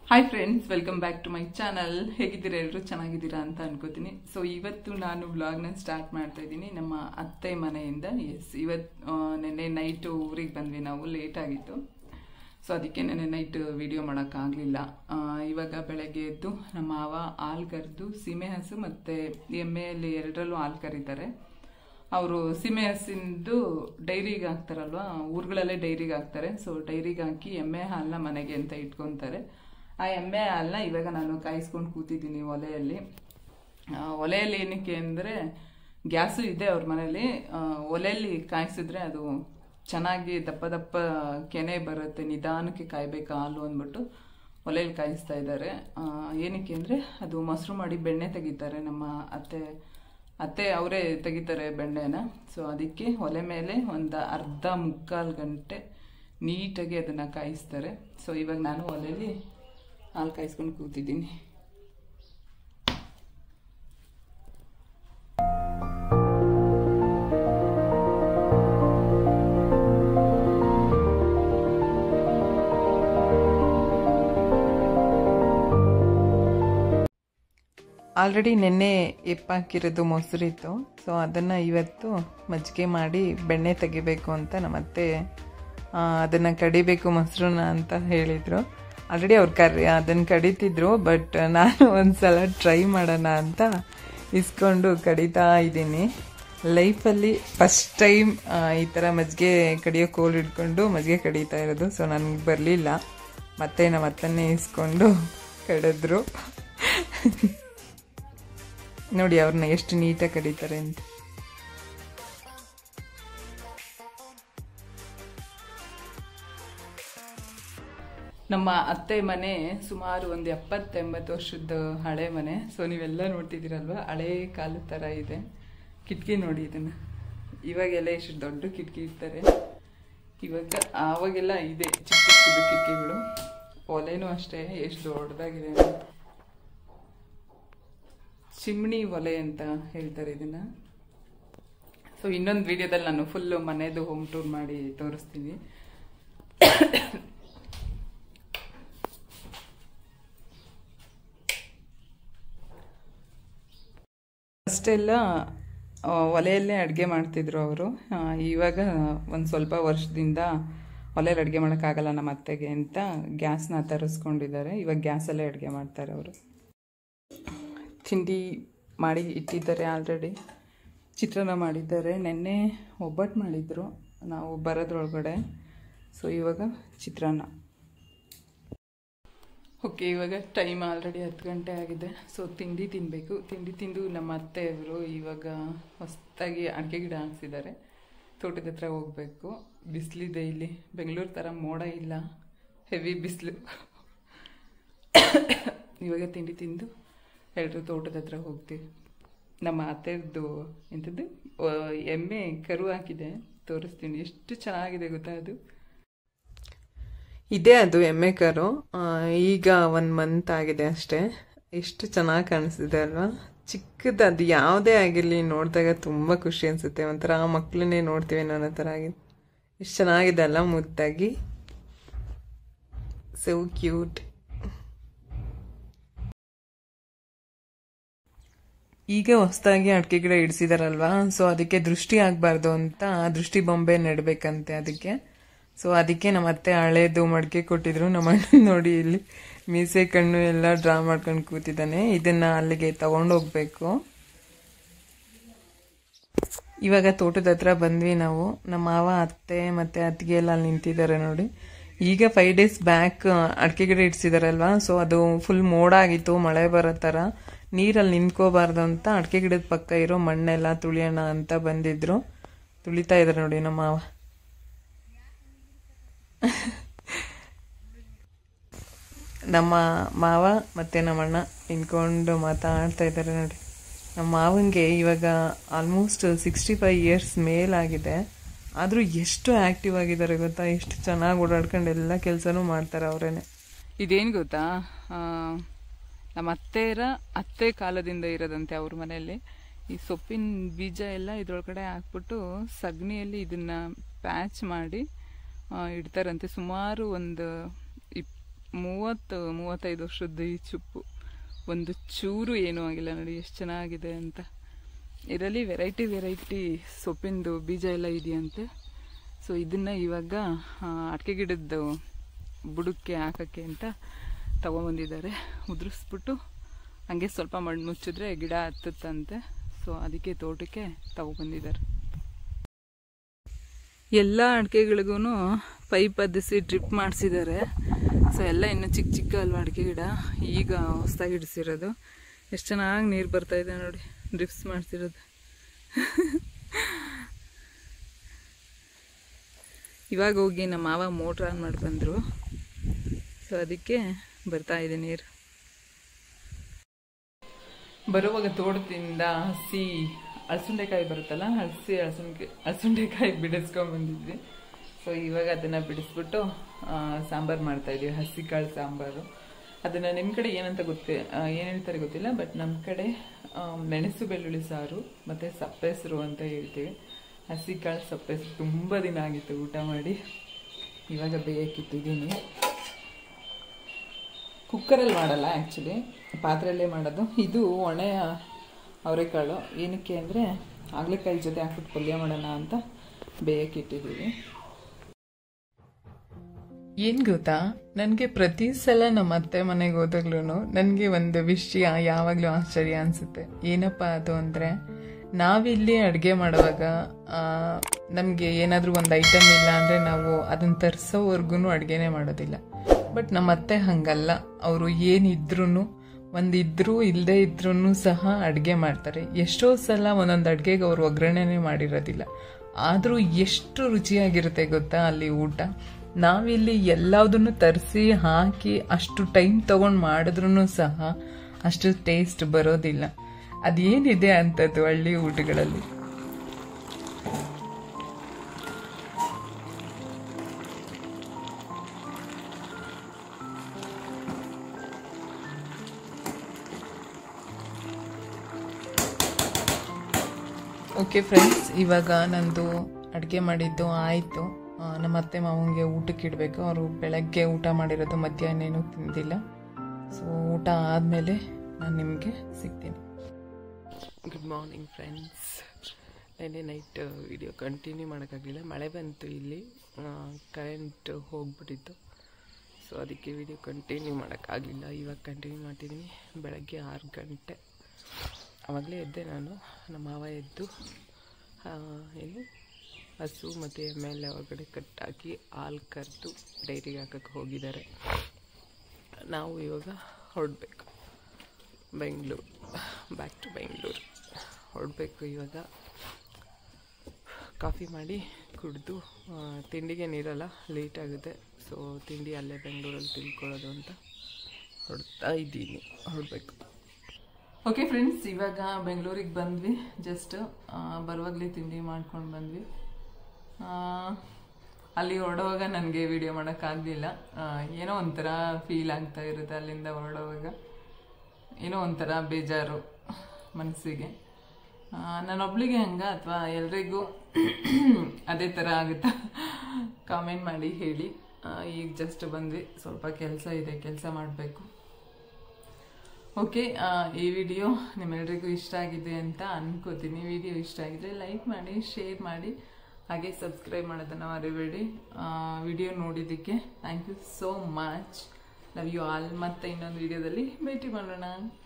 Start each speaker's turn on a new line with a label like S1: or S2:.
S1: Hi friends welcome back to my channel ಹೇಗಿದ್ದೀರಾ ಎಲ್ಲರೂ ಚೆನ್ನಾಗಿದ್ದೀರಾ ಅಂತ ಅನ್ಕೋತೀನಿ ಸೊ ಇವತ್ತು ನಾನು ವ್ಲಾಗ್ನ ಸ್ಟಾರ್ಟ್ ಮಾಡ್ತಾ ಇದ್ದೀನಿ ನಮ್ಮ ಅತ್ತೆ ಮನೆಯಿಂದ ಎಸ್ ಇವತ್ತು ನೆನ್ನೆ ನೈಟ್ ಊರಿಗೆ ಬಂದ್ವಿ ನಾವು ಲೇಟ್ ಆಗಿತ್ತು ಸೊ ಅದಕ್ಕೆ ನೆನ್ನೆ ನೈಟ್ ವಿಡಿಯೋ ಮಾಡೋಕ್ಕಾಗಲಿಲ್ಲ ಇವಾಗ ಬೆಳಗ್ಗೆ ಎದ್ದು ನಮ್ಮ ಮಾವ ಹಾಲು ಕರೆದು ಸೀಮೆ ಹಸು ಮತ್ತು ಎಮ್ಮೆಯಲ್ಲಿ ಎರಡರಲ್ಲೂ ಹಾಲು ಕರೀತಾರೆ ಅವರು ಸೀಮೆ ಹಸಿಂದು ಡೈರಿಗೆ ಹಾಕ್ತಾರಲ್ವಾ ಊರುಗಳಲ್ಲೇ ಡೈರಿಗೆ ಹಾಕ್ತಾರೆ ಸೊ ಡೈರಿಗೆ ಹಾಕಿ ಎಮ್ಮೆ ಹಾಲನ್ನ ಮನೆಗೆ ಅಂತ ಇಟ್ಕೊತಾರೆ ಆ ಎಮ್ಮೆ ಹಾಲನ್ನ ಇವಾಗ ನಾನು ಕಾಯಿಸ್ಕೊಂಡು ಕೂತಿದ್ದೀನಿ ಒಲೆಯಲ್ಲಿ ಆ, ಒಲೆಯಲ್ಲಿ ಏನಕ್ಕೆ ಅಂದರೆ ಗ್ಯಾಸು ಇದೆ ಅವ್ರ ಮನೇಲಿ ಆ, ಒಲೆಯಲ್ಲಿ ಕಾಯಿಸಿದ್ರೆ ಅದು ಚೆನ್ನಾಗಿ ದಪ್ಪ ದಪ್ಪ ಕೆನೆ ಬರುತ್ತೆ ನಿಧಾನಕ್ಕೆ ಕಾಯ್ಬೇಕು ಹಾಲು ಅಂದ್ಬಿಟ್ಟು ಒಲೆಯಲ್ಲಿ ಕಾಯಿಸ್ತಾ ಇದ್ದಾರೆ ಆ, ಏನಕ್ಕೆ ಅಂದರೆ ಅದು ಮೊಸರು ಮಾಡಿ ಬೆಣ್ಣೆ ತೆಗಿತಾರೆ ನಮ್ಮ ಅತ್ತೆ ಅತ್ತೆ ಅವರೇ ತೆಗಿತಾರೆ ಬೆಣ್ಣೆನ ಸೊ ಅದಕ್ಕೆ ಒಲೆ ಮೇಲೆ ಒಂದು ಅರ್ಧ ಮುಕ್ಕಾಲು ಗಂಟೆ ನೀಟಾಗಿ ಅದನ್ನು ಕಾಯಿಸ್ತಾರೆ ಸೊ ಇವಾಗ ನಾನು ಒಲೆಯಲ್ಲಿ ಹಾಲು ಕಾಯಿಸ್ಕೊಂಡು ಕೂತಿದ್ದೀನಿ ಆಲ್ರೆಡಿ ನೆನ್ನೆ ಎಪ್ಪಾಕಿರೋದು ಮೊಸರಿತ್ತು ಸೊ ಅದನ್ನು ಇವತ್ತು ಮಜ್ಜಿಗೆ ಮಾಡಿ ಬೆಣ್ಣೆ ತೆಗಿಬೇಕು ಅಂತ ನಮ್ಮತ್ತೆ ಅದನ್ನು ಕಡಿಬೇಕು ಮೊಸರನ್ನ ಅಂತ ಹೇಳಿದರು ಆಲ್ರೆಡಿ ಅವ್ರು ಕರಿ ಅದನ್ನು ಕಡಿತಿದ್ರು ಬಟ್ ನಾನು ಒಂದ್ಸಲ ಟ್ರೈ ಮಾಡೋಣ ಅಂತ ಇಸ್ಕೊಂಡು ಕಡಿತಾ ಇದ್ದೀನಿ ಲೈಫಲ್ಲಿ ಫಸ್ಟ್ ಟೈಮ್ ಈ ಥರ ಮಜ್ಜಿಗೆ ಕಡಿಯೋ ಕೋಲ್ ಹಿಡ್ಕೊಂಡು ಮಜ್ಜಿಗೆ ಕಡಿತಾ ಇರೋದು ಸೊ ನನಗೆ ಬರಲಿಲ್ಲ ಮತ್ತೆ ನಮ್ಮ ಅತ್ತನ್ನೇ ಇಸ್ಕೊಂಡು ಕಡಿದ್ರು ನೋಡಿ ಅವ್ರನ್ನ ಎಷ್ಟು ನೀಟಾಗಿ ಕಡಿತಾರೆ ಅಂತ ನಮ್ಮ ಅತ್ತೆ ಮನೆ ಸುಮಾರು ಒಂದು ಎಪ್ಪತ್ತೆಂಬತ್ತು ವರ್ಷದ ಹಳೆ ಮನೆ ಸೊ ನೀವೆಲ್ಲ ನೋಡ್ತಿದ್ದೀರಲ್ವ ಹಳೆ ಕಾಲದ ಥರ ಇದೆ ಕಿಟಕಿ ನೋಡಿ ಇದನ್ನು ಇವಾಗೆಲ್ಲ ಎಷ್ಟು ದೊಡ್ಡ ಕಿಟಕಿ ಇರ್ತಾರೆ ಇವಾಗ ಆವಾಗೆಲ್ಲ ಇದೆ ಚಿಕ್ಕ ಚಿಕ್ಕದು ಕಿಟಕಿಗಳು ಒಲೆನೂ ಅಷ್ಟೇ ಎಷ್ಟು ದೊಡ್ಡದಾಗಿದೆ ಅಂತ. ಚಿಮ್ನಿ ಒಲೆ ಅಂತ ಹೇಳ್ತಾರೆ ಇದನ್ನ ಸೊ ಇನ್ನೊಂದು ವಿಡಿಯೋದಲ್ಲಿ ನಾನು ಫುಲ್ಲು ಮನೆದು ಹೋಮ್ ಟೂರ್ ಮಾಡಿ ತೋರಿಸ್ತೀನಿ ಅಷ್ಟೆಲ್ಲ ಆ, ಒಲೆಯಲ್ಲೇ ಅಡುಗೆ ಮಾಡ್ತಿದ್ರು ಅವರು ಇವಾಗ ಒಂದು ಸ್ವಲ್ಪ ವರ್ಷದಿಂದ ಒಲೆಯಲ್ಲಿ ಅಡುಗೆ ಮಾಡೋಕ್ಕಾಗಲ್ಲ ನಮ್ಮ ಅತ್ತೆಗೆ ಅಂತ ಗ್ಯಾಸ್ನ ತರಿಸ್ಕೊಂಡಿದ್ದಾರೆ ಇವಾಗ ಗ್ಯಾಸಲ್ಲೇ ಅಡುಗೆ ಮಾಡ್ತಾರೆ ಅವರು ತಿಂಡಿ ಮಾಡಿ ಇಟ್ಟಿದ್ದಾರೆ ಆಲ್ರೆಡಿ ಚಿತ್ರಾನ್ನ ಮಾಡಿದ್ದಾರೆ ನೆನ್ನೆ ಒಬ್ಬಟ್ಟು ಮಾಡಿದರು ನಾವು ಬರೋದ್ರೊಳಗಡೆ ಸೊ ಇವಾಗ ಚಿತ್ರಾನ್ನ ಓಕೆ ಇವಾಗ ಟೈಮ್ ಆಲ್ರೆಡಿ ಹತ್ತು ಗಂಟೆ ಆಗಿದೆ ಸೊ ತಿಂಡಿ ತಿನ್ನಬೇಕು ತಿಂಡಿ ತಿಂದು ನಮ್ಮ ಅತ್ತೆಯವರು ಇವಾಗ ಹೊಸದಾಗಿ ಅಡಿಕೆ ಗಿಡ ಹಾಕ್ಸಿದ್ದಾರೆ ತೋಟದ ಹತ್ರ ಹೋಗಬೇಕು ಬಿಸಿಲಿದೆ ಇಲ್ಲಿ ಬೆಂಗಳೂರು ಥರ ಮೋಡ ಇಲ್ಲ ಹೆವಿ ಬಿಸಿಲು ಇವಾಗ ತಿಂಡಿ ತಿಂದು ಎಲ್ಲರೂ ತೋಟದ ಹತ್ರ ಹೋಗ್ತೀವಿ ನಮ್ಮ ಅತ್ತೆಯದ್ದು ಎಂಥದ್ದು ಆ, ಎಮ್ಮೆ ಕರು ಹಾಕಿದೆ ತೋರಿಸ್ತೀನಿ ಎಷ್ಟು ಚೆನ್ನಾಗಿದೆ ಗೊತ್ತಾ ಅದು ಇದೇ ಅದು ಎಮ್ಮೆ ಕರು ಆ, ಈಗ ಒನ್ ಮಂತ್ ಆಗಿದೆ ಅಷ್ಟೇ ಎಷ್ಟು ಚೆನ್ನಾಗಿ ಕಾಣಿಸ್ತಿದೆ ಅಲ್ವಾ ಚಿಕ್ಕದು ಅದು ಯಾವುದೇ ಆಗಿರಲಿ ನೋಡಿದಾಗ ತುಂಬ ಖುಷಿ ಅನಿಸುತ್ತೆ ಒಂಥರ ಮಕ್ಕಳನ್ನೇ ನೋಡ್ತೀವಿ ಅನ್ನೋ ಥರ ಆಗಿದೆ ಎಷ್ಟು ಚೆನ್ನಾಗಿದೆ ಅಲ್ಲ ಮುದ್ದಾಗಿ ಸೊ ಕ್ಯೂಟ್ ಈಗ ಹೊಸದಾಗಿ ಅಡಿಕೆ ಗಿಡ ಇಡಿಸಿದಾರಲ್ವಾ ಸೊ ಅದಕ್ಕೆ ದೃಷ್ಟಿ ಆಗಬಾರ್ದು ಅಂತ ದೃಷ್ಟಿ ಬೊಂಬೆ ನೆಡ್ಬೇಕಂತೆ ಅದಕ್ಕೆ ಸೊ ಅದಕ್ಕೆ ನಮ್ಮ ಅತ್ತೆ ಹಳೇದು ಮಡಿಕೆ ಕೊಟ್ಟಿದ್ರು ನಮ್ಮ ಅಣ್ಣ ನೋಡಿ ಇಲ್ಲಿ ಮೀಸೆ ಕಣ್ಣು ಎಲ್ಲ ಡ್ರಾ ಮಾಡ್ಕೊಂಡು ಕೂತಿದ್ದಾನೆ ಇದನ್ನ ಅಲ್ಲಿಗೆ ತಗೊಂಡು ಹೋಗ್ಬೇಕು ಇವಾಗ ತೋಟದ ಹತ್ರ ಬಂದ್ವಿ ನಾವು ನಮ್ಮ ಮಾವ ಅತ್ತೆ ಮತ್ತೆ ಅತ್ತಿಗೆ ಎಲ್ಲ ಅಲ್ಲಿ ನಿಂತಿದ್ದಾರೆ ನೋಡಿ ಈಗ ಫೈವ್ ಡೇಸ್ ಬ್ಯಾಕ್ ಅಡಿಕೆ ಗಿಡ ಇಡ್ಸಿದಾರಲ್ವಾ ಸೊ ಅದು ಫುಲ್ ಮೋಡ ಆಗಿತ್ತು ಮಳೆ ಬರೋ ಥರ ನೀರಲ್ಲಿ ನಿಂತ್ಕೋಬಾರ್ದು ಅಂತ ಅಡಿಕೆ ಗಿಡದ ಪಕ್ಕ ಇರೋ ಮಣ್ಣೆಲ್ಲ ತುಳಿಯೋಣ ಅಂತ ಬಂದಿದ್ರು ತುಳಿತಾ ಇದ್ದಾರೆ ನೋಡಿ ನಮ್ಮ ಮಾವ ನಮ್ಮ ಮಾವ ಮತ್ತೆ ನಮ್ಮಣ್ಣ ನಿಂತ್ಕೊಂಡು ಮಾತಾಡ್ತಾ ಇದ್ದಾರೆ ನೋಡಿ ನಮ್ಮ ಮಾವಂಗೆ ಇವಾಗ ಆಲ್ಮೋಸ್ಟ್ ಸಿಕ್ಸ್ಟಿ ಫೈವ್ ಇಯರ್ಸ್ ಮೇಲಾಗಿದೆ ಆದರೂ ಎಷ್ಟು ಆ್ಯಕ್ಟಿವ್ ಆಗಿದ್ದಾರೆ ಗೊತ್ತಾ ಎಷ್ಟು ಚೆನ್ನಾಗಿ ಓಡಾಡ್ಕೊಂಡು ಎಲ್ಲ ಕೆಲಸನೂ ಮಾಡ್ತಾರೆ ಅವರೇನೆ ಇದೇನು ಗೊತ್ತಾ ಆ, ನಮ್ಮ ಅತ್ತೆಯರ ಅತ್ತೆ ಕಾಲದಿಂದ ಇರೋದಂತೆ ಅವ್ರ ಮನೆಯಲ್ಲಿ ಈ ಸೊಪ್ಪಿನ ಬೀಜ ಎಲ್ಲ ಇದ್ರೊಳಗಡೆ ಹಾಕ್ಬಿಟ್ಟು ಸಗಣಿಯಲ್ಲಿ ಇದನ್ನ ಪ್ಯಾಚ್ ಮಾಡಿ ಆ, ಇಡ್ತಾರಂತೆ ಸುಮಾರು ಒಂದು ಇಪ್ ಮೂವತ್ತು ಮೂವತ್ತೈದು ವರ್ಷದ್ದು ಈ ಚುಪ್ಪು ಒಂದು ಚೂರು ಏನೂ ಆಗಿಲ್ಲ ನೋಡಿ ಎಷ್ಟು ಚೆನ್ನಾಗಿದೆ ಅಂತ ಇದರಲ್ಲಿ ವೆರೈಟಿ ವೆರೈಟಿ ಸೊಪ್ಪಿಂದು ಬೀಜ ಎಲ್ಲ ಇದೆಯಂತೆ ಸೊ ಇದನ್ನು ಇವಾಗ ಅಡಿಕೆ ಗಿಡದ್ದು ಬುಡಕ್ಕೆ ಹಾಕೋಕ್ಕೆ ಅಂತ ತಗೊಂಬಂದಿದ್ದಾರೆ ಉದುರಿಸ್ಬಿಟ್ಟು ಹಂಗೆ ಸ್ವಲ್ಪ ಮಣ್ಣು ಮುಚ್ಚಿದ್ರೆ ಗಿಡ ಹತ್ತುತ್ತಂತೆ ಸೊ ಅದಕ್ಕೆ ತೋಟಕ್ಕೆ ತಗೊಬಂದಿದ್ದಾರೆ ಎಲ್ಲ ಅಡಿಕೆಗಳಿಗೂ ಪೈಪ್ ಹದಿಸಿ ಡ್ರಿಪ್ ಮಾಡಿಸಿದ್ದಾರೆ ಸೊ ಎಲ್ಲ ಇನ್ನು ಚಿಕ್ಕ ಚಿಕ್ಕ ಅಲ್ವಾ ಅಡಿಕೆ ಗಿಡ ಈಗ ಹೊಸ್ದಾಗಿ ಇಡಿಸಿರೋದು ಎಷ್ಟು ಚೆನ್ನಾಗಿ ನೀರು ಬರ್ತಾ ಇದೆ ನೋಡಿ ಡ್ರಿಪ್ಸ್ ಮಾಡಿಸಿರೋದು ಇವಾಗ ಹೋಗಿ ನಮ್ಮ ಮಾವ ಮೋಟ್ರ್ ಆನ್ ಮಾಡಿ ಬಂದರು ಸೊ ಅದಕ್ಕೆ ಬರ್ತಾ ಇದೆ ನೀರು ಬರುವಾಗ ತೋಟದಿಂದ ಹಸಿ ಅಳಸುಂಡೆಕಾಯಿ ಬರುತ್ತಲ್ಲ ಹಸಿ ಅಳಸುಂಡೆ ಅಳಸುಂಡೆಕಾಯಿ ಬಿಡಿಸ್ಕೊಂಡ್ ಬಂದಿದ್ವಿ ಸೊ ಇವಾಗ ಅದನ್ನ ಬಿಡಿಸ್ಬಿಟ್ಟು ಸಾಂಬಾರು ಮಾಡ್ತಾ ಇದೀವಿ ಹಸಿ ಕಾಳು ಸಾಂಬಾರು ಅದನ್ನ ನಿಮ್ಮ ಕಡೆ ಏನಂತ ಗೊತ್ತೇ ಏನು ಹೇಳ್ತಾರೆ ಗೊತ್ತಿಲ್ಲ ಬಟ್ ನಮ್ಮ ಕಡೆ ಆ, ಮೆಣಸು ಬೆಳ್ಳುಳ್ಳಿ ಸಾರು ಮತ್ತೆ ಸಪ್ಪೆಸರು ಅಂತ ಹೇಳ್ತೀವಿ ಹಸಿ ಕಾಳು ಸಪ್ಪೆಸರು ತುಂಬ ದಿನ ಆಗಿತ್ತು ಊಟ ಮಾಡಿ ಇವಾಗ ಬೇಯಕ್ಕಿಟ್ಟಿದ್ದೀನಿ ಕುಕ್ಕರಲ್ಲಿ ಮಾಡಲ್ಲ ಆ್ಯಕ್ಚುಲಿ ಪಾತ್ರೆಯಲ್ಲೇ ಮಾಡೋದು ಇದು ಒಣೆಯ ಅವರೆಕಾಳು ಏನಕ್ಕೆ ಅಂದರೆ ಆಗ್ಲೆಕಾಯಿ ಜೊತೆ ಹಾಕ್ಬಿಟ್ಟು ಪಲ್ಯ ಮಾಡೋಣ ಅಂತ ಬೇಯಕ್ಕಿಟ್ಟಿದ್ದೀವಿ ಏನು ಗೊತ್ತಾ ನನಗೆ ಪ್ರತಿ ಸಲ ನಮ್ಮ ಅತ್ತೆ ಮನೆಗೆ ಹೋದಾಗ್ಲೂ ನನಗೆ ಒಂದು ವಿಷಯ ಯಾವಾಗಲೂ ಆಶ್ಚರ್ಯ ಅನಿಸುತ್ತೆ ಏನಪ್ಪ ಅದು ಅಂದರೆ ನಾವಿಲ್ಲಿ ಅಡುಗೆ ಮಾಡುವಾಗ ನಮಗೆ ಏನಾದರೂ ಒಂದು ಐಟಮ್ ಇಲ್ಲ ಅಂದರೆ ನಾವು ಅದನ್ನು ತರಿಸೋವರೆಗೂ ಅಡುಗೆನೇ ಮಾಡೋದಿಲ್ಲ ಬಟ್ ನಮ್ಮ ಅತ್ತೆ ಹಂಗಲ್ಲ ಅವರು ಏನಿದ್ರೂ ಒಂದಿದ್ರೂ ಇಲ್ಲದೆ ಇದ್ರೂ ಸಹ ಅಡುಗೆ ಮಾಡ್ತಾರೆ ಎಷ್ಟೋ ಸಲ ಒಂದೊಂದು ಅಡುಗೆಗೆ ಅವ್ರು ಒಗ್ಗರಣೆನೇ ಮಾಡಿರೋದಿಲ್ಲ ಆದರೂ ಎಷ್ಟು ರುಚಿಯಾಗಿರುತ್ತೆ ಗೊತ್ತಾ ಅಲ್ಲಿ ಊಟ ನಾವಿಲ್ಲಿ ಎಲ್ಲದನ್ನು ತರಿಸಿ ಹಾಕಿ ಅಷ್ಟು ಟೈಮ್ ತಗೊಂಡು ಮಾಡಿದ್ರೂ ಸಹ ಅಷ್ಟು ಟೇಸ್ಟ್ ಬರೋದಿಲ್ಲ ಅದೇನಿದೆ ಅಂಥದ್ದು ಹಳ್ಳಿ ಊಟಗಳಲ್ಲಿ ಓಕೆ ಫ್ರೆಂಡ್ಸ್ ಇವಾಗ ನಂದು ಅಡುಗೆ ಮಾಡಿದ್ದು ಆಯಿತು ನಮ್ಮ ಅತ್ತೆ ಮಾವಂಗೆ ಊಟಕ್ಕೆ ಇಡಬೇಕು ಅವರು ಬೆಳಗ್ಗೆ ಊಟ ಮಾಡಿರೋದು ಮಧ್ಯಾಹ್ನ ಏನೂ ತಿಂದಿಲ್ಲ ಸೊ ಊಟ ಆದಮೇಲೆ ನಾನು ನಿಮಗೆ ಸಿಗ್ತೀನಿ ಗುಡ್ ಮಾರ್ನಿಂಗ್ ಫ್ರೆಂಡ್ಸ್ ನೆನ್ನೆ ನೈಟ್ ವಿಡಿಯೋ ಕಂಟಿನ್ಯೂ ಮಾಡೋಕ್ಕಾಗಲಿಲ್ಲ ಮಳೆ ಬಂತು ಇಲ್ಲಿ ಕರೆಂಟ್ ಹೋಗ್ಬಿಟ್ಟಿತ್ತು ಸೊ ಅದಕ್ಕೆ ವಿಡಿಯೋ ಕಂಟಿನ್ಯೂ ಮಾಡೋಕ್ಕಾಗಲಿಲ್ಲ ಇವಾಗ ಕಂಟಿನ್ಯೂ ಮಾಡ್ತಿದ್ದೀನಿ ಬೆಳಗ್ಗೆ ಆರು ಗಂಟೆ ಆವಾಗಲೇ ಎದ್ದೆ ನಾನು ನಮ್ಮ ಮಾವ ಎದ್ದು ಆ, ಏನು ಹಸು ಮತ್ತು ಎಮ್ಮೆಲ್ಲ ಹೊರಗಡೆ ಕಟ್ಟಾಕಿ ಹಾಲು ಕರೆದು ಡೈರಿಗೆ ಹಾಕಕ್ಕೆ ಹೋಗಿದ್ದಾರೆ ನಾವು ಇವಾಗ ಹೊರಡಬೇಕು ಬೆಂಗಳೂರು ಬ್ಯಾಕ್ ಟು ಬೆಂಗಳೂರು ಹೊರಡಬೇಕು ಇವಾಗ ಕಾಫಿ ಮಾಡಿ ಕುಡಿದು ತಿಂಡಿಗೆ ನೀರಲ್ಲ ಲೇಟ್ ಆಗುತ್ತೆ ಸೊ ತಿಂಡಿ ಅಲ್ಲೇ ಬೆಂಗಳೂರಲ್ಲಿ ತಿಳ್ಕೊಳ್ಳೋದು ಅಂತ ಹೊರಡ್ತಾ ಇದ್ದೀನಿ ಹೊರಡಬೇಕು ಓಕೆ ಫ್ರೆಂಡ್ಸ್ ಇವಾಗ ಬೆಂಗಳೂರಿಗೆ ಬಂದ್ವಿ ಜಸ್ಟ್ ಬರುವಾಗಲೇ ತಿಂಡಿ ಮಾಡ್ಕೊಂಡು ಬಂದ್ವಿ ಆ, ಅಲ್ಲಿ ಹೊರಡುವಾಗ ನನಗೆ ವಿಡಿಯೋ ಮಾಡೋಕ್ಕಾಗಲಿಲ್ಲ ಏನೋ ಒಂಥರ ಫೀಲ್ ಆಗ್ತಾ ಇರುತ್ತೆ ಅಲ್ಲಿಂದ ಹೊರಡುವಾಗ ಏನೋ ಒಂಥರ ಬೇಜಾರು ಮನಸ್ಸಿಗೆ ನಾನೊಬ್ಳಿಗೆ ಹಂಗ ಅಥವಾ ಎಲ್ರಿಗೂ ಅದೇ ಥರ ಆಗುತ್ತಾ ಕಾಮೆಂಟ್ ಮಾಡಿ ಹೇಳಿ ಆ, ಈಗ ಜಸ್ಟ್ ಬಂದ್ವಿ ಸ್ವಲ್ಪ ಕೆಲಸ ಇದೆ ಕೆಲಸ ಮಾಡಬೇಕು ಓಕೆ ಈ ವಿಡಿಯೋ ನಿಮ್ಮೆಲ್ರಿಗೂ ಇಷ್ಟ ಆಗಿದೆ ಅಂತ ಅನ್ಕೋತೀನಿ ವಿಡಿಯೋ ಇಷ್ಟ ಆಗಿದ್ರೆ ಲೈಕ್ ಮಾಡಿ ಶೇರ್ ಮಾಡಿ ಹಾಗೆ ಸಬ್ಸ್ಕ್ರೈಬ್ ಮಾಡೋದನ್ನು ಮರಿಬೇಡಿ ವಿಡಿಯೋ ನೋಡಿದ್ದಕ್ಕೆ thank you so much love you all ಮತ್ತೆ ಇನ್ನೊಂದು ವಿಡಿಯೋದಲ್ಲಿ ಭೇಟಿ ಮಾಡೋಣ